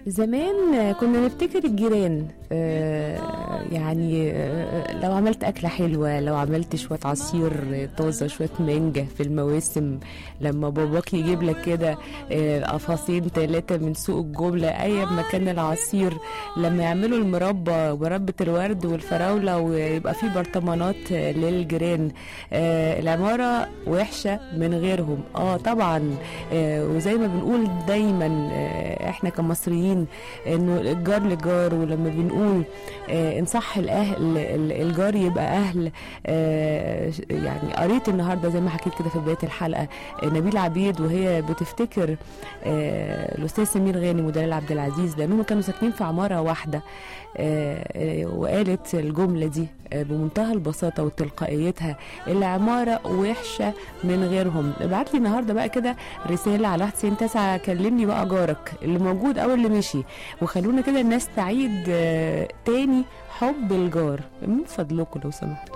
زمان كنا نفتكر الجيران آه، يعني آه، لو عملت أكلة حلوة لو عملت شوية عصير طازة شوية مانجا في المواسم لما باباك يجيب لك كده آه، قفصين ثلاثة من سوق الجملة أيام ما كان العصير لما يعملوا المربى مربى الورد والفراولة ويبقى في برطمانات آه، للجيران آه، العمارة وحشة من غيرهم اه طبعا آه، وزي ما بنقول دايما آه، احنا كمصريين انه الجار لجار ولما بنقول آه، ان صح الاهل ال- الجار يبقى اهل آه، ش- يعني قريت النهارده زي ما حكيت كده في بدايه الحلقه آه، نبيل عبيد وهي بتفتكر آه، الاستاذ سمير غانم ودلال عبد العزيز لانهم كانوا ساكنين في عماره واحده آه، آه، وقالت الجمله دي آه، بمنتهى البساطه وتلقائيتها العماره وحشه من غيرهم ابعت لي النهارده بقى كده رساله على 91 كلمني بقى جارك اللي موجود او اللي مشي وخلونا كده الناس تعيد آه، تاني حب الجار من فضلكم لو سمحتوا